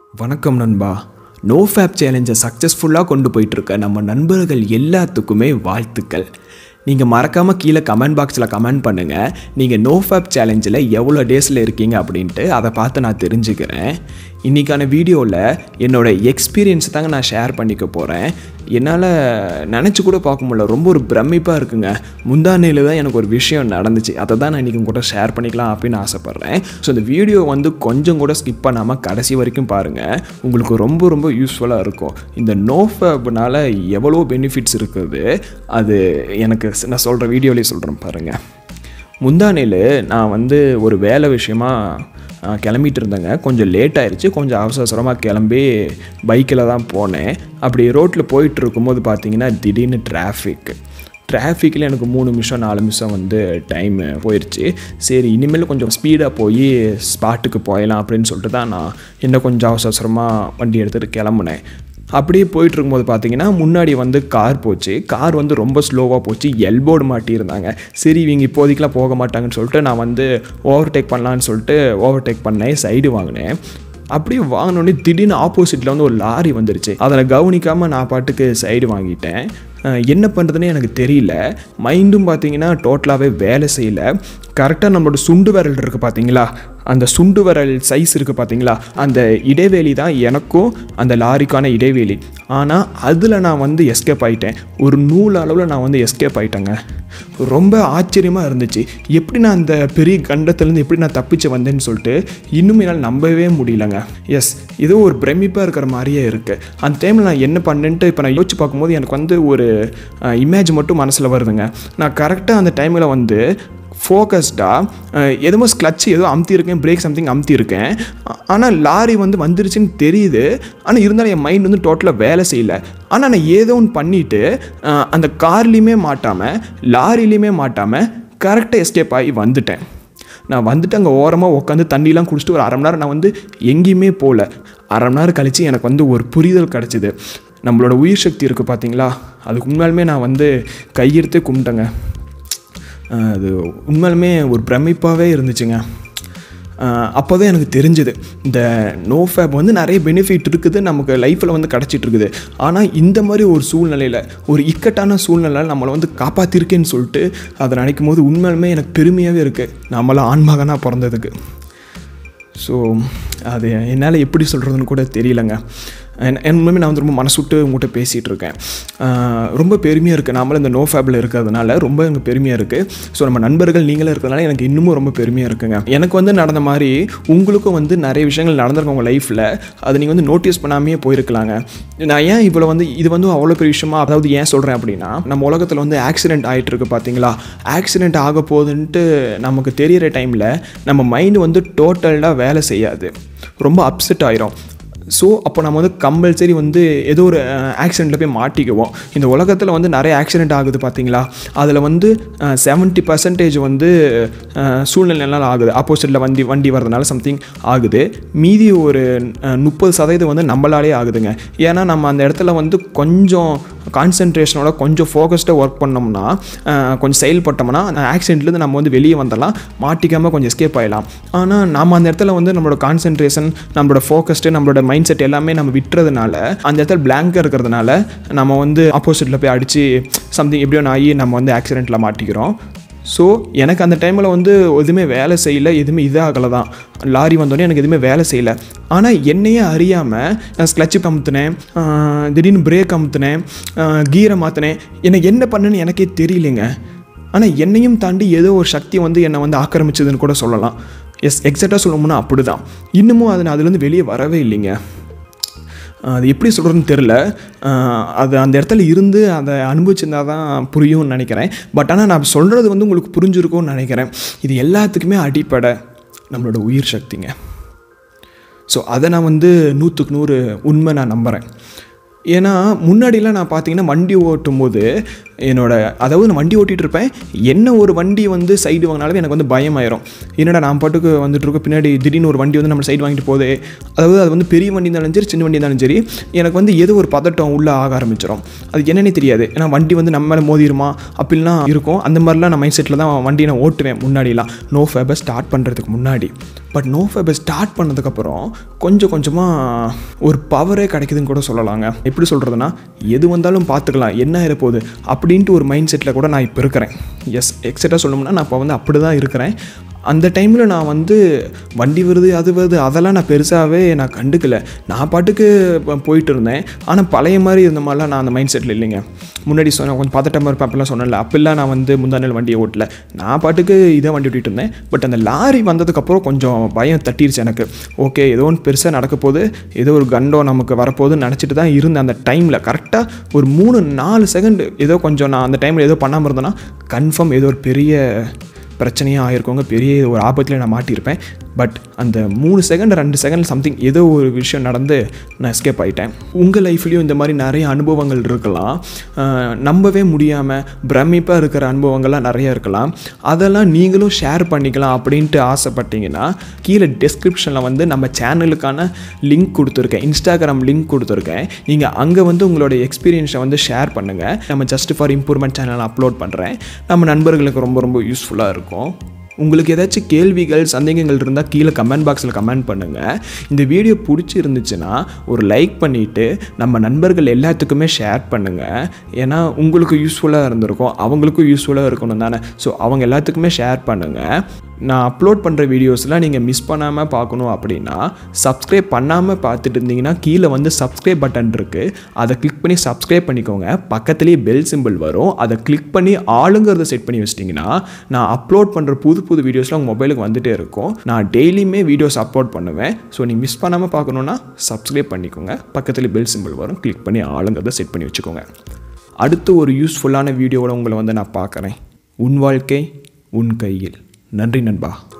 வணக்கம் நண்பா no fap சேலஞ்சை சக்ஸஸ்ஃபுல்லாக கொண்டு போயிட்டுருக்க நம்ம நண்பர்கள் எல்லாத்துக்குமே வாழ்த்துக்கள் நீங்கள் மறக்காமல் கீழே கமெண்ட் பாக்ஸில் கமெண்ட் பண்ணுங்கள் நீங்கள் நோ ஃபேப் சேலஞ்சில் எவ்வளோ டேஸில் இருக்கீங்க அப்படின்ட்டு அதை பார்த்து நான் தெரிஞ்சுக்கிறேன் இன்றைக்கான வீடியோவில் என்னோடய எக்ஸ்பீரியன்ஸ் தாங்க நான் ஷேர் பண்ணிக்க போகிறேன் என்னால் நினச்சி கூட பார்க்க முடியல ரொம்ப ஒரு பிரமிப்பாக இருக்குங்க முந்தானையில் தான் எனக்கு ஒரு விஷயம் நடந்துச்சு அதை தான் நான் இன்றைக்கி கூட ஷேர் பண்ணிக்கலாம் அப்படின்னு ஆசைப்பட்றேன் ஸோ இந்த வீடியோ வந்து கொஞ்சம் கூட ஸ்கிப் பண்ணாமல் கடைசி வரைக்கும் பாருங்கள் உங்களுக்கு ரொம்ப ரொம்ப யூஸ்ஃபுல்லாக இருக்கும் இந்த நோஃபப்னால எவ்வளோ பெனிஃபிட்ஸ் இருக்குது அது எனக்கு நான் சொல்கிற வீடியோலேயே சொல்கிறேன் பாருங்கள் முந்தானையில் நான் வந்து ஒரு வேலை விஷயமா ஆ, கிளம்பிட்டு இருந்தேங்க கொஞ்சம் லேட் ஆயிடுச்சு கொஞ்சம் அவசர அவசரமாக கிளம்பி பைக்கில் தான் போனேன் அப்படி ரோட்டில் போயிட்டு இருக்கும்போது பார்த்தீங்கன்னா திடீர்னு டிராஃபிக் டிராஃபிக்கில் எனக்கு மூணு நிமிஷம் நாலு நிமிஷம் வந்து டைம் போயிடுச்சு சரி இனிமேல் கொஞ்சம் ஸ்பீடாக போய் ஸ்பாட்டுக்கு போயிடலாம் அப்படின்னு சொல்லிட்டு தான் நான் இன்னும் கொஞ்சம் அவசர அவசரமாக வண்டி எடுத்துகிட்டு கிளம்புனேன் அப்படியே போயிட்டு இருக்கும்போது பார்த்தீங்கன்னா முன்னாடி வந்து கார் போச்சு கார் வந்து ரொம்ப ஸ்லோவாக போச்சு எல்போர்டு மாட்டியிருந்தாங்க சரி இவங்க இப்போதைக்கெலாம் போக மாட்டாங்கன்னு சொல்லிட்டு நான் வந்து ஓவர்டேக் பண்ணலான்னு சொல்லிட்டு ஓவர்டேக் பண்ணேன் சைடு வாங்கினேன் அப்படியே வாங்கினோடனே திடீர்னு ஆப்போசிட்டில் வந்து ஒரு லாரி வந்துருச்சு அதில் கவனிக்காமல் நான் பாட்டுக்கு சைடு வாங்கிட்டேன் அஹ் என்ன பண்ணுறதுனே எனக்கு தெரியல மைண்டும் பார்த்தீங்கன்னா டோட்டலாகவே வேலை செய்யலை கரெக்டாக நம்மளோட சுண்டு விரல் இருக்குது பார்த்தீங்களா அந்த சுண்டு விரல் சைஸ் இருக்குது பார்த்தீங்களா அந்த இடைவெளி தான் எனக்கும் அந்த லாரிக்கான இடைவெளி ஆனால் அதில் நான் வந்து எஸ்கேப் ஆகிட்டேன் ஒரு நூல் அளவில் நான் வந்து எஸ்கேப் ஆகிட்டேங்க ரொம்ப ஆச்சரியமாக இருந்துச்சு எப்படி நான் அந்த பெரிய கண்டத்துலேருந்து எப்படி நான் தப்பிச்சு வந்தேன்னு சொல்லிட்டு இன்னும் என்னால் நம்பவே முடியலங்க எஸ் இது ஒரு பிரமிப்பாக இருக்கிற மாதிரியே இருக்குது அந்த டைமில் நான் என்ன பண்ணேன்ட்டு இப்போ நான் யோசிச்சு பார்க்கும்போது எனக்கு வந்து ஒரு இமேஜ் மட்டும் மனசில் வருதுங்க நான் கரெக்டாக அந்த டைமில் வந்து ஃபோக்கஸ்டாக எதுமோ ஸ்க்ளட்ச் ஏதோ அமுத்தியிருக்கேன் பிரேக் சம்திங் அமுத்தியிருக்கேன் ஆனால் லாரி வந்து வந்துருச்சுன்னு தெரியுது ஆனால் இருந்தாலும் என் மைண்ட் வந்து டோட்டலாக வேலை செய்யல ஆனால் நான் ஏதோ ஒன்று பண்ணிவிட்டு அந்த கார்லேயுமே மாட்டாமல் லாரிலையுமே மாட்டாமல் கரெக்டாக எஸ்கேப் ஆகி வந்துட்டேன் நான் வந்துட்டு அங்கே ஓரமாக உட்காந்து தண்ணிலாம் குடிச்சிட்டு ஒரு அரை மணி நேரம் நான் வந்து எங்கேயுமே போகல அரை மணி நேரம் கழித்து எனக்கு வந்து ஒரு புரிதல் கிடச்சிது நம்மளோட உயிர் சக்தி இருக்குது பார்த்தீங்களா அதுக்கு உண்மையாலுமே நான் வந்து கையெடுத்தே கும்பிட்டேங்க அஹ் அது உண்மையாலுமே ஒரு பிரமிப்பாகவே இருந்துச்சுங்க அப்போ தான் எனக்கு தெரிஞ்சுது இந்த நோ ஃபேப் வந்து நிறைய பெனிஃபிட் இருக்குது நமக்கு லைஃப்பில் வந்து கிடச்சிட்டு இருக்குது ஆனால் இந்த மாதிரி ஒரு சூழ்நிலையில் ஒரு இக்கட்டான சூழ்நிலையில் நம்மளை வந்து காப்பாற்றிருக்கேன்னு சொல்லிட்டு அதை நினைக்கும் போது உண்மையாலுமே எனக்கு பெருமையாகவே இருக்குது நம்மளாம் ஆண்மகனாக பிறந்ததுக்கு ஸோ அது என்னால் எப்படி சொல்கிறதுன்னு கூட தெரியலங்க என் என் உண்மையுமே நான் வந்து ரொம்ப மனசு விட்டு உங்கள்கிட்ட பேசிகிட்டு இருக்கேன் ஆஹ் ரொம்ப பெருமையாக இருக்குது நாமளும் இந்த நோ ஃபேபில் இருக்கிறதுனால ரொம்ப எனக்கு பெருமையாக இருக்குது ஸோ நம்ம நண்பர்கள் நீங்களே இருக்கிறதுனால எனக்கு இன்னமும் ரொம்ப பெருமையாக இருக்குங்க எனக்கு வந்து நடந்த மாதிரி உங்களுக்கும் வந்து நிறைய விஷயங்கள் நடந்திருக்கும் உங்கள் லைஃப்பில் அதை நீங்கள் வந்து நோட்டீஸ் பண்ணாமையே போயிருக்கலாங்க நான் ஏன் இவ்வளோ வந்து இது வந்து அவ்வளோ பெரிய விஷயமா அதாவது ஏன் சொல்கிறேன் அப்படின்னா நம்ம உலகத்தில் வந்து ஆக்சிடென்ட் ஆகிட்டு இருக்கு பார்த்தீங்களா ஆக்சிடென்ட் ஆக போகுதுன்ட்டு நமக்கு தெரியிற டைமில் நம்ம மைண்டு வந்து டோட்டலாக வேலை செய்யாது ரொம்ப அப்செட் ஆயிரும் ஸோ அப்போ நம்ம வந்து கம்பல்சரி வந்து ஏதோ ஒரு ஆக்சிடெண்ட்டில் போய் மாட்டிக்குவோம் இந்த உலகத்தில் வந்து நிறைய ஆக்சிடெண்ட் ஆகுது பார்த்தீங்களா அதில் வந்து செவன்ட்டி பர்சன்டேஜ் வந்து அஹ், சூழ்நிலைனால ஆகுது ஆப்போசிட்டில் வண்டி வண்டி வரதுனால சம்திங் ஆகுது மீதி ஒரு முப்பது சதவீதம் வந்து நம்மளாலே ஆகுதுங்க ஏன்னா நம்ம அந்த இடத்துல வந்து கொஞ்சம் கான்சென்ட்ரேஷனோட கொஞ்சம் ஃபோக்கஸ்டாக ஒர்க் பண்ணோம்னா அஹ், கொஞ்சம் செயல்பட்டோம்னா அந்த ஆக்சிடென்ட்லேருந்து நம்ம வந்து வெளியே வந்துடலாம் மாட்டிக்காமல் கொஞ்சம் எஸ்கேப் ஆகிடலாம் ஆனால் நம்ம அந்த இடத்துல வந்து நம்மளோட கான்சென்ட்ரேஷன் நம்மளோட ஃபோக்கஸ்ட்டு நம்மளோட மைண்ட் செட் எல்லாமே நம்ம விட்டுறதுனால அந்த இடத்துல பிளாங்காக இருக்கிறதுனால நம்ம வந்து ஆப்போசிட்டில் போய் அடித்து சம்திங் எப்படியோ ஆகி நம்ம வந்து ஆக்சிடெண்ட்டில் மாட்டிக்கிறோம் ஸோ எனக்கு அந்த டைமில் வந்து எதுவுமே வேலை செய்யலை எதுவுமே இதாகலை தான் லாரி வந்தோடனே எனக்கு எதுவுமே வேலை செய்யலை ஆனால் என்னையே அறியாமல் நான் ஸ்க்ளட்சு அமுத்துனேன் ஆஹ் திடீர்னு பிரேக் அமுத்துனேன் ஆஹ் கீரை மாற்றினேன் எனக்கு என்ன பண்ணுன்னு எனக்கே தெரியலைங்க ஆனால் என்னையும் தாண்டி ஏதோ ஒரு சக்தி வந்து என்னை வந்து ஆக்கிரமிச்சதுன்னு கூட சொல்லலாம் எஸ் எக்ஸாக்டாக சொல்லணும்னா அப்படி தான் இன்னமும் அது நான் அதுலேருந்து வெளியே வரவே இல்லைங்க அது எப்படி சொல்கிறதுன்னு தெரில அது அந்த இடத்துல இருந்து அதை அனுபவிச்சிருந்தா தான் புரியும்னு நினைக்கிறேன் பட் ஆனால் நான் சொல்கிறது வந்து உங்களுக்கு புரிஞ்சிருக்கும்னு நினைக்கிறேன் இது எல்லாத்துக்குமே அடிப்படை நம்மளோட உயிர் சக்திங்க ஸோ அதை நான் வந்து நூற்றுக்கு நூறு உண்மை நான் நம்புகிறேன் ஏன்னா முன்னாடிலாம் நான் பார்த்தீங்கன்னா வண்டி ஓட்டும் போது என்னோட அதாவது நான் வண்டி ஓட்டிகிட்டு இருப்பேன் என்ன ஒரு வண்டி வந்து சைடு வாங்கினாலும் எனக்கு வந்து பயம் ஆயிரும் என்னடா நான் பாட்டுக்கு வந்துட்டு இருக்க பின்னாடி திடீர்னு ஒரு வண்டி வந்து நம்ம சைடு வாங்கிட்டு போகுது அதாவது அது வந்து பெரிய வண்டி இருந்தாலும் சரி சின்ன வண்டி இருந்தாலும் சரி எனக்கு வந்து ஏதோ ஒரு பதட்டம் உள்ளே ஆக ஆரம்பிச்சிடும் அது என்னன்னே தெரியாது ஏன்னா வண்டி வந்து நம்ம மேலே மோதிருமா அப்படிலாம் இருக்கும் அந்த மாதிரிலாம் நான் மைண்ட் செட்டில் தான் வண்டியை நான் ஓட்டுவேன் முன்னாடிலாம் நோ ஃபேபை ஸ்டார்ட் பண்ணுறதுக்கு முன்னாடி பட் நோ ஃபேபை ஸ்டார்ட் பண்ணதுக்கப்புறம் கொஞ்சம் கொஞ்சமாக ஒரு பவரே கிடைக்குதுன்னு கூட சொல்லலாங்க எப்படி சொல்கிறதுனா எது வந்தாலும் பார்த்துக்கலாம் என்ன ஆயிர போகுது அப்படின்ட்டு ஒரு மைண்ட் செட்டில் கூட நான் இப்போ இருக்கிறேன் எஸ் எக்ஸட்டாக சொல்லணும்னா நான் இப்போ வந்து அப்படி தான் இருக்கிறேன் அந்த டைமில் நான் வந்து வண்டி வருது அது வருது அதெல்லாம் நான் பெருசாகவே நான் கண்டுக்கல நான் பாட்டுக்கு ப- போயிட்டு இருந்தேன் ஆனால் பழைய மாதிரி இருந்த மாதிரிலாம் நான் அந்த மைண்ட் செட்டில் இல்லைங்க முன்னாடி சொன்ன கொஞ்சம் பதட்டமாக இருப்பேன் அப்படிலாம் சொன்னேன்ல அப்பெல்லாம் நான் வந்து முந்தானல் வண்டியை ஓட்டல நான் பாட்டுக்கு இதை வண்டி ஓட்டிகிட்டு இருந்தேன் பட் அந்த லாரி வந்ததுக்கப்புறம் கொஞ்சம் பயம் தட்டிருச்சு எனக்கு ஓகே ஏதோ ஒன்று பெருசாக நடக்க போகுது ஏதோ ஒரு கண்டோ நமக்கு வரப்போகுதுன்னு நினச்சிட்டு தான் இருந்தேன் அந்த டைமில் கரெக்டாக ஒரு மூணு நாலு செகண்ட் ஏதோ கொஞ்சம் நான் அந்த டைமில் ஏதோ பண்ணாமல் இருந்தேன்னா கன்ஃபார்ம் ஏதோ ஒரு பெரிய பிரச்சனையாக ஆயிருக்கோங்க பெரிய ஒரு ஆபத்தில் நான் மாட்டியிருப்பேன் பட் அந்த மூணு செகண்ட் ரெண்டு செகண்ட் சம்திங் ஏதோ ஒரு விஷயம் நடந்து நான் எஸ்கேப் ஆகிட்டேன் உங்கள் லைஃப்லேயும் இந்த மாதிரி நிறைய அனுபவங்கள் இருக்கலாம் அஹ் நம்பவே முடியாமல் பிரமிப்பாக இருக்கிற அனுபவங்கள்லாம் நிறைய இருக்கலாம் அதெல்லாம் நீங்களும் ஷேர் பண்ணிக்கலாம் அப்படின்ட்டு ஆசைப்பட்டீங்கன்னா கீழே டெஸ்கிரிப்ஷனில் வந்து நம்ம சேனலுக்கான லிங்க் கொடுத்துருக்கேன் இன்ஸ்டாகிராம் லிங்க் கொடுத்துருக்கேன் நீங்கள் அங்கே வந்து உங்களோட எக்ஸ்பீரியன்ஸை வந்து ஷேர் பண்ணுங்கள் நம்ம just for improvement channel upload பண்ணுறேன் நம்ம நண்பர்களுக்கு ரொம்ப ரொம்ப யூஸ்ஃபுல்லாக இருக்கும் உங்களுக்கு ஏதாச்சும் கேள்விகள் சந்தேகங்கள் இருந்தால் கீழே கமெண்ட் பாக்ஸில் கமெண்ட் பண்ணுங்கள் இந்த வீடியோ பிடிச்சி இருந்துச்சுன்னா ஒரு லைக் பண்ணிவிட்டு நம்ம நண்பர்கள் எல்லாத்துக்குமே ஷேர் பண்ணுங்கள் ஏன்னா உங்களுக்கு யூஸ்ஃபுல்லாக இருந்திருக்கும் அவங்களுக்கும் யூஸ்ஃபுல்லாக இருக்கணும் தானே ஸோ அவங்க எல்லாத்துக்குமே ஷேர் பண்ணுங்கள் நான் அப்லோட் பண்ணுற வீடியோஸ்லாம் நீங்கள் மிஸ் பண்ணாமல் பார்க்கணும் அப்படின்னா சப்ஸ்கிரைப் பண்ணாமல் பார்த்துட்டு இருந்தீங்கன்னா கீழே வந்து சப்ஸ்கிரைப் பட்டன் இருக்குது அதை கிளிக் பண்ணி சப்ஸ்கிரைப் பண்ணிக்கோங்க பக்கத்துலேயே பெல் சிம்பிள் வரும் அதை கிளிக் பண்ணி ஆளுங்கிறத செட் பண்ணி வச்சிட்டிங்கன்னா நான் அப்லோட் பண்ணுற புது புது வீடியோஸ்லாம் உங்கள் மொபைலுக்கு வந்துட்டே இருக்கும் நான் டெய்லியுமே வீடியோஸ் அப்லோட் பண்ணுவேன் ஸோ நீ மிஸ் பண்ணாமல் பார்க்கணுன்னா சப்ஸ்கிரைப் பண்ணிக்கோங்க பக்கத்துலேயே பெல் சிம்பிள் வரும் கிளிக் பண்ணி ஆளுங்கிறத செட் பண்ணி வச்சுக்கோங்க அடுத்து ஒரு யூஸ்ஃபுல்லான வீடியோவோட உங்களை வந்து நான் பார்க்குறேன் உன் வாழ்க்கை உன் கையில் நன்றி நண்பா